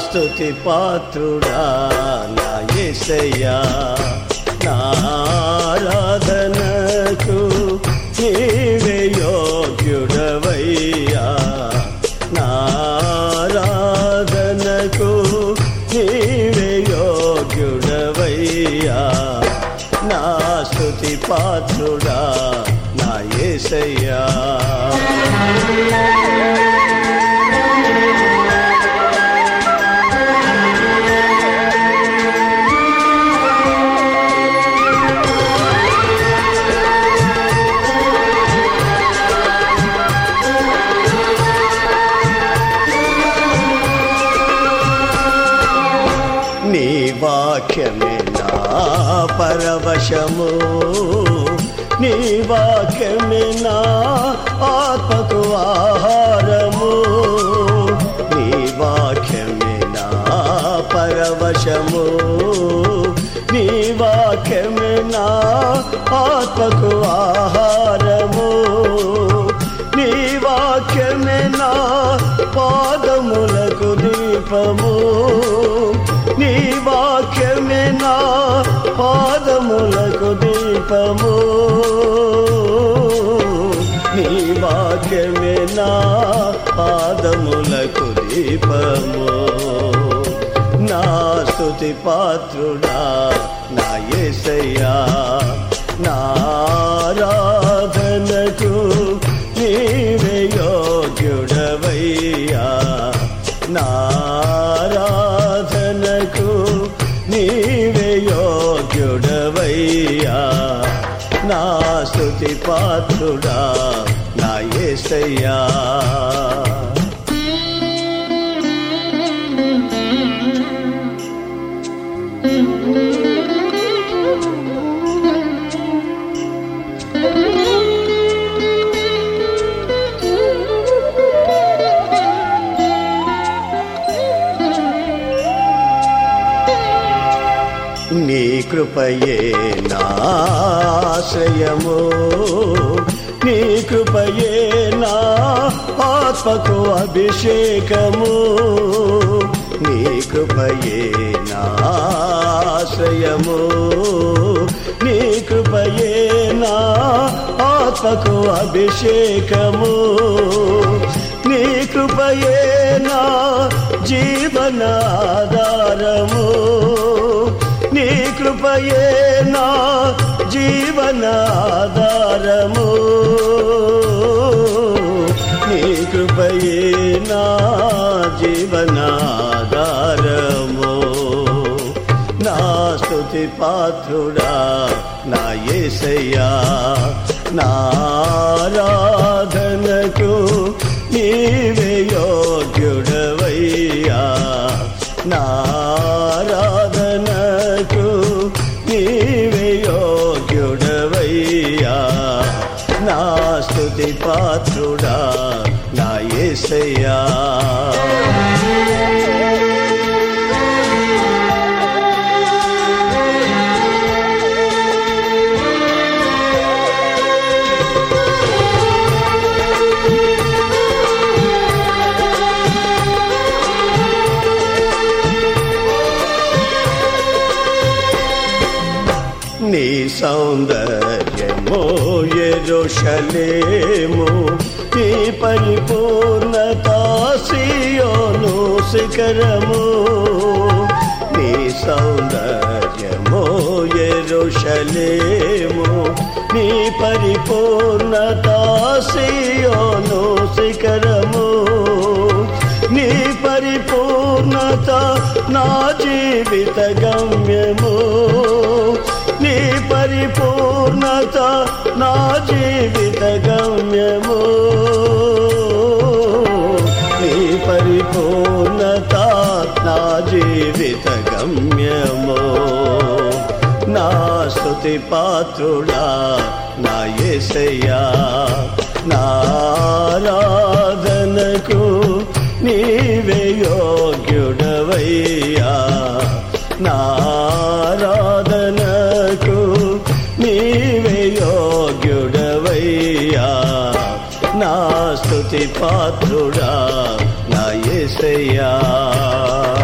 స్తుతి పాత్రుడా నా యేసయ్యా నా ఆరాధనకు నీవే యోగ్యుడవయ్యా నా ఆరాధనకు నీవే యోగ్యుడవయ్యా నా స్తుతి పాత్రుడా నా యేసయ్యా నీ వాక్యమే నా పరవశము నీ వాక్యమే నా ఆత్మకు ఆహారము నీ వాక్యమే నా పరవశము నీ వాక్యమే నా ఆత్మకు ఆహారము నీ వాక్యమే నా పాదములకు దీపము నీ వాక్యమే నా పాదములకు దీపము నీ వాక్యమే నా పాదములకు దీపము నా స్తుతి పాత్రుడా నా యేసయ్యా నా ఆరాధనకు నీవే యోగ్యుడవయ్యా నా ఆరాధనకు నీవే యోగ్యుడవయ్యా నా స్తుతి పాత్రుడా నా యేసయ్యా నీ కృపయే నాశ్రయము నీ కృపయే నా ఆత్మకు అభిషేకము నీ కృపయే నాశ్రయము నీ కృపయే నా ఆత్మకు అభిషేకము నీ కృపయే నా జీవనాధారము నీ కృపయే నా జీవనాధారము నీ కృపయే నా జీవనాధారము నా స్తుతి పాత్రుడా నా యేసయ్యా నా ఆరాధనకు నీవే యోగ్యుడవయ్యా నా ఆరాధనకు నీవే యోగ్యుడవయ్యా నా స్తుతి పాత్రుడా నా యేసయ్యా నీ సౌందర్యమో ఎరుషలేము నీ పరిపూర్ణత సియోను శిఖరము నీ సౌందర్యమో ఎరుషలేము నీ పరిపూర్ణత సియోను శిఖరము నీ పరిపూర్ణత నా జీవిత గమ్యము నీ పరిపూర్ణత నా జీవిత గమ్యము నీ పరిపూర్ణత నా జీవిత గమ్యము నా స్తుతి పాత్రుడా నా యేసయ్యా నా ఆరాధనకు నీవే యోగ్యుడవయ్యా నా ఆరాధనకు నీవే యోగ్యుడవయ్యా నా స్తుతి పాత్రుడా నా యేసయ్యా